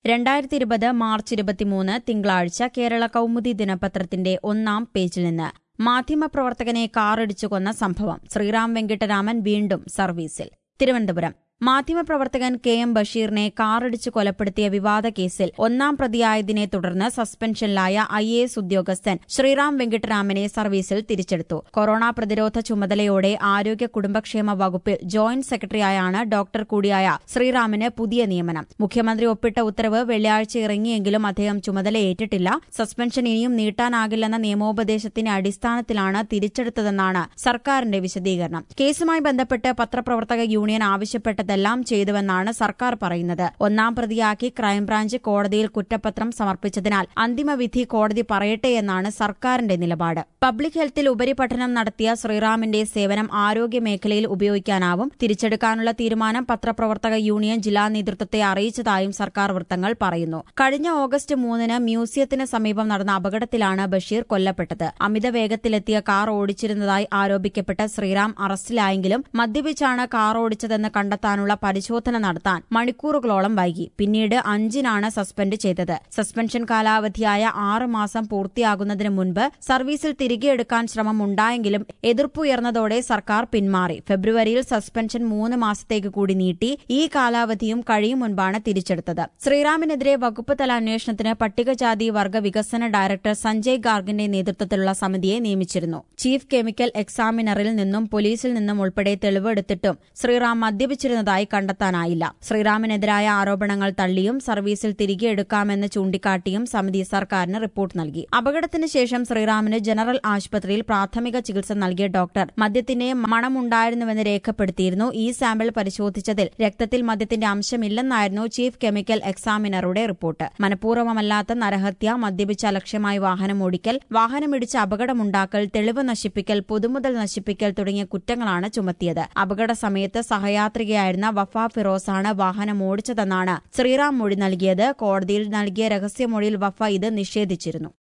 രണ്ടായിരത്തി ഇരുപത് മാർച്ച് ഇരുപത്തിമൂന്ന് തിങ്കളാഴ്ച കേരള കൗമുദി ദിനപത്രത്തിന്റെ ഒന്നാം പേജിൽ നിന്ന് മാധ്യമപ്രവർത്തകനെ കാറിടിച്ചു കൊന്ന സംഭവം ശ്രീറാം വെങ്കിട്ടരാമൻ വീണ്ടും സർവീസിൽ തിരുവനന്തപുരം മാധ്യമപ്രവർത്തകൻ കെ എം ബഷീറിനെ കാറിടിച്ച് കൊലപ്പെടുത്തിയ വിവാദ കേസിൽ ഒന്നാം പ്രതിയായതിനെ തുടർന്ന് സസ്പെൻഷനിലായ ഐ എ എസ് ഉദ്യോഗസ്ഥൻ ശ്രീറാം വെങ്കിട്ടരാമനെ സർവീസിൽ തിരിച്ചെടുത്തു കൊറോണ പ്രതിരോധ ചുമതലയോടെ ആരോഗ്യ കുടുംബക്ഷേമ വകുപ്പിൽ ജോയിന്റ് സെക്രട്ടറിയായാണ് ഡോക്ടർ കൂടിയായ ശ്രീറാമിന് പുതിയ നിയമനം മുഖ്യമന്ത്രി ഒപ്പിട്ട ഉത്തരവ് വെള്ളിയാഴ്ച ഇറങ്ങിയെങ്കിലും അദ്ദേഹം ചുമതലയേറ്റിട്ടില്ല സസ്പെൻഷൻ ഇനിയും നീട്ടാനാകില്ലെന്ന നിയമോപദേശത്തിന്റെ അടിസ്ഥാനത്തിലാണ് തിരിച്ചെടുത്തതെന്നാണ് സർക്കാരിന്റെ വിശദീകരണം കേസുമായി ബന്ധപ്പെട്ട് പത്രപ്രവർത്തക യൂണിയൻ ആവശ്യപ്പെട്ടതെല്ലാം ചെയ്തുവെന്നാണ് സർക്കാർ പറയുന്നത് ഒന്നാം പ്രതിയാക്കി ക്രൈംബ്രാഞ്ച് കോടതിയിൽ കുറ്റപത്രം സമർപ്പിച്ചതിനാൽ അന്തിമവിധി കോടതി പറയട്ടെ എന്നാണ് സർക്കാരിന്റെ നിലപാട് പബ്ലിക് ഹെൽത്തിൽ ഉപരിപഠനം നടത്തിയ ശ്രീറാമിന്റെ സേവനം ആരോഗ്യ മേഖലയിൽ ഉപയോഗിക്കാനാവും തിരിച്ചെടുക്കാനുള്ള തീരുമാനം പത്രപ്രവർത്തക യൂണിയൻ ജില്ലാ നേതൃത്വത്തെ അറിയിച്ചതായും സർക്കാർ വൃത്തങ്ങൾ പറയുന്നു കഴിഞ്ഞ ഓഗസ്റ്റ് മൂന്നിന് മ്യൂസിയത്തിന് സമീപം നടന്ന അപകടത്തിലാണ് ബഷീർ കൊല്ലപ്പെട്ടത് അമിത വേഗത്തിലെത്തിയ കാർ ഓടിച്ചിരുന്നതായി ആരോപിക്കപ്പെട്ട ശ്രീറാം അറസ്റ്റിലായെങ്കിലും മദ്യപിച്ചാണ് കാർ ഓടിച്ചതെന്ന് കണ്ടെത്താനുള്ള പരിശോധന നടത്താൻ മണിക്കൂറുകളോളം വൈകി പിന്നീട് അഞ്ചിനാണ് സസ്പെൻഡ് ചെയ്തത് സസ്പെൻഷൻ കാലാവധിയായ ആറ് മാസം പൂർത്തിയാകുന്നതിന് മുൻപ് സർവീസിൽ തിരികെ എടുക്കാൻ ശ്രമം ഉണ്ടായെങ്കിലും എതിർപ്പുയർന്നതോടെ സർക്കാർ പിന്മാറി ഫെബ്രുവരിയിൽ സസ്പെൻഷൻ മൂന്ന് മാസത്തേക്ക് കൂടി നീട്ടി ഈ കാലാവധിയും കഴിയും മുൻപാണ് തിരിച്ചെടുത്തത് ശ്രീറാമിനെതിരെ വകുപ്പ് തല അന്വേഷണത്തിന് പട്ടികജാതി വർഗ വികസന ഡയറക്ടർ സഞ്ജയ് ഗാർഗിന്റെ നേതൃത്വത്തിലുള്ള സമിതിയെ നിയമിച്ചിരുന്നു ചീഫ് കെമിക്കൽ എക്സാമിനറിൽ നിന്നും പോലീസിൽ നിന്നും ഉൾപ്പെടെ തെളിവെടുത്തിട്ടും ശ്രീറാം മദ്യപിച്ചിരുന്നതായി കണ്ടെത്താനായില്ല ശ്രീറാമിനെതിരായ ആരോപണങ്ങൾ തള്ളിയും സർവീസിൽ തിരികെ എടുക്കാമെന്ന് ചൂണ്ടിക്കാട്ടിയും സമിതി സർക്കാരിന് റിപ്പോർട്ട് നൽകി അപകടത്തിന് ശേഷം ശ്രീറാമിന് ജനറൽ ആശുപത്രിയിൽ പ്രാഥമിക ചികിത്സ നൽകിയ ഡോക്ടർ മദ്യത്തിന്റെ മണമുണ്ടായിരുന്നുവെന്ന് രേഖപ്പെടുത്തിയിരുന്നു ഈ സാമ്പിൾ പരിശോധിച്ചതിൽ രക്തത്തിൽ മദ്യത്തിന്റെ അംശമില്ലെന്നായിരുന്നു ചീഫ് കെമിക്കൽ എക്സാമിനറുടെ റിപ്പോർട്ട് മനഃപൂർവ്വമല്ലാത്ത നരഹത്യ മദ്യപിച്ച അലക്ഷ്യമായി വാഹനം ഓടിക്കൽ വാഹനമിടിച്ച് അപകടമുണ്ടാക്കൽ തെളിവ് നശിപ്പിക്കൽ പൊതുമുതൽ നശിപ്പിക്കൽ തുടങ്ങിയ കുറ്റങ്ങളാണ് ചുമത്തിയത് അപകട സമയത്ത് സഹയാത്രികയായിരുന്ന വഫ ഫിറോസാണ് വാഹനം ഓടിച്ചതെന്നാണ് ശ്രീറാം മൊഴി നൽകിയത് കോടതിയിൽ നൽകിയ രഹസ്യമൊഴിയിൽ വഫ ഇത് നിഷേധിച്ചിരുന്നു